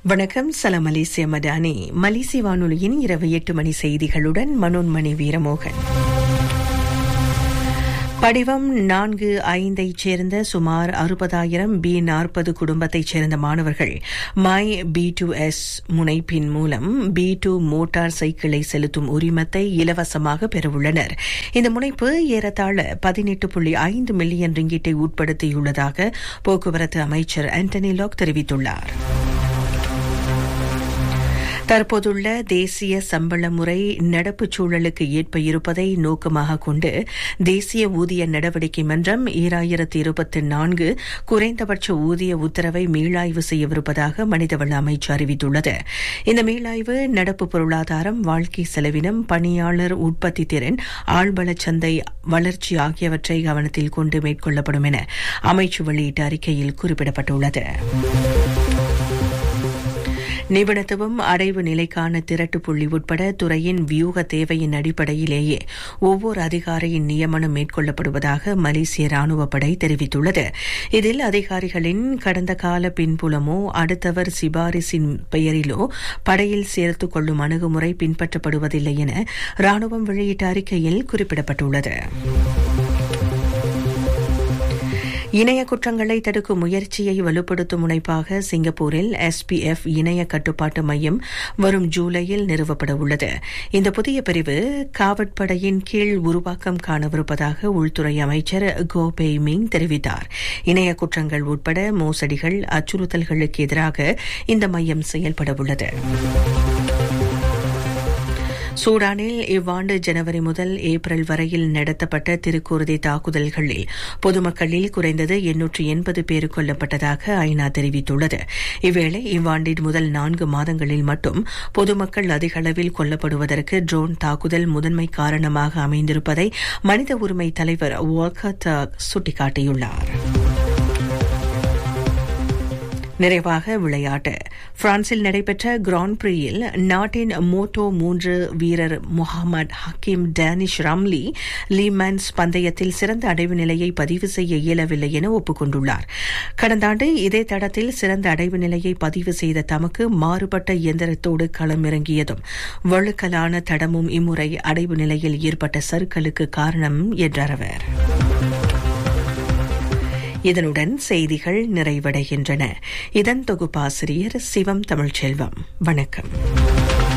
வணக்கம் சலாம் மலேசிய மடானி மலேசிய வானொலியின் இரவு எட்டு மணி செய்திகளுடன் மனோன்மணி வீரமோகன் படிவம் நான்கு ஐந்தைச் சேர்ந்த சுமார் அறுபதாயிரம் பி நாற்பது குடும்பத்தைச் சேர்ந்த மாணவர்கள் மை பி டூ எஸ் முனைப்பின் மூலம் பி டூ மோட்டார் சைக்கிளை செலுத்தும் உரிமத்தை இலவசமாக பெறவுள்ளனர் இந்த முனைப்பு ஏறத்தாழ பதினெட்டு புள்ளி ஐந்து மில்லியன் ரிங்கிட்டை உட்படுத்தியுள்ளதாக போக்குவரத்து அமைச்சர் ஆண்டனி லாக் தெரிவித்துள்ளார் தற்போதுள்ள தேசிய சம்பள முறை நடப்பு சூழலுக்கு ஏற்ப இருப்பதை நோக்கமாக கொண்டு தேசிய ஊதிய நடவடிக்கை மன்றம் ஈராயிரத்து இருபத்தி நான்கு குறைந்தபட்ச ஊதிய உத்தரவை மீளாய்வு செய்யவிருப்பதாக மனிதவள அமைச்சு அறிவித்துள்ளது இந்த மீளாய்வு நடப்பு பொருளாதாரம் வாழ்க்கை செலவினம் பணியாளர் உற்பத்தி திறன் ஆழ்வளச் சந்தை வளர்ச்சி ஆகியவற்றை கவனத்தில் கொண்டு மேற்கொள்ளப்படும் என அமைச்சு வெளியிட்ட அறிக்கையில் குறிப்பிடப்பட்டுள்ளது நிபுணத்துவம் அடைவு நிலைக்கான திரட்டு புள்ளி உட்பட துறையின் வியூக தேவையின் அடிப்படையிலேயே ஒவ்வொரு அதிகாரியின் நியமனம் மேற்கொள்ளப்படுவதாக மலேசிய ராணுவ படை தெரிவித்துள்ளது இதில் அதிகாரிகளின் கடந்த கால பின்புலமோ அடுத்தவர் சிபாரிசின் பெயரிலோ படையில் சேர்த்துக் கொள்ளும் அணுகுமுறை பின்பற்றப்படுவதில்லை என ராணுவம் வெளியிட்ட அறிக்கையில் குறிப்பிடப்பட்டுள்ளது இணைய குற்றங்களை தடுக்கும் முயற்சியை வலுப்படுத்தும் முனைப்பாக சிங்கப்பூரில் எஸ்பிஎஃப் இணைய கட்டுப்பாட்டு மையம் வரும் ஜூலையில் நிறுவப்பட உள்ளது இந்த புதிய பிரிவு காவற்படையின் கீழ் உருவாக்கம் காணவிருப்பதாக உள்துறை அமைச்சர் கோ பெய்மிங் தெரிவித்தார் இணைய குற்றங்கள் உட்பட மோசடிகள் அச்சுறுத்தல்களுக்கு எதிராக இந்த மையம் செயல்பட உள்ளது சூடானில் இவ்வாண்டு ஜனவரி முதல் ஏப்ரல் வரையில் நடத்தப்பட்ட திருக்குருதி தாக்குதல்களில் பொதுமக்களில் குறைந்தது எண்ணூற்று எண்பது பேர் கொல்லப்பட்டதாக ஐநா தெரிவித்துள்ளது இவ்வேளை இவ்வாண்டின் முதல் நான்கு மாதங்களில் மட்டும் பொதுமக்கள் அதிக அளவில் கொல்லப்படுவதற்கு ட்ரோன் தாக்குதல் முதன்மை காரணமாக அமைந்திருப்பதை மனித உரிமை தலைவர் வால்கர் சுட்டிக்காட்டியுள்ளார் நிறைவாக விளையாட்டு பிரான்சில் நடைபெற்ற கிராண்ட் பிரியில் நாட்டின் மோட்டோ மூன்று வீரர் Muhammad Hakeem Danish Ramli Le Mans பந்தயத்தில் சிறந்த அடைவு நிலையை பதிவு செய்ய இயலவில்லை என ஒப்புக்கொண்டுள்ளார் கடந்த ஆண்டு இதே தடத்தில் சிறந்த அடைவு நிலையை பதிவு செய்த தமக்கு மாறுபட்ட இயந்திரத்தோடு களமிறங்கியதும் வழுக்கலான தடமும் இம்முறை அடைவு நிலையில் ஏற்பட்ட சறுக்கலுக்கு காரணம் என்றார் அவர் இதனுடன் செய்திகள் நிறைவடைகின்றன இதன் தொகுப்பாசிரியர் சிவம் தமிழ்ச்செல்வம் வணக்கம்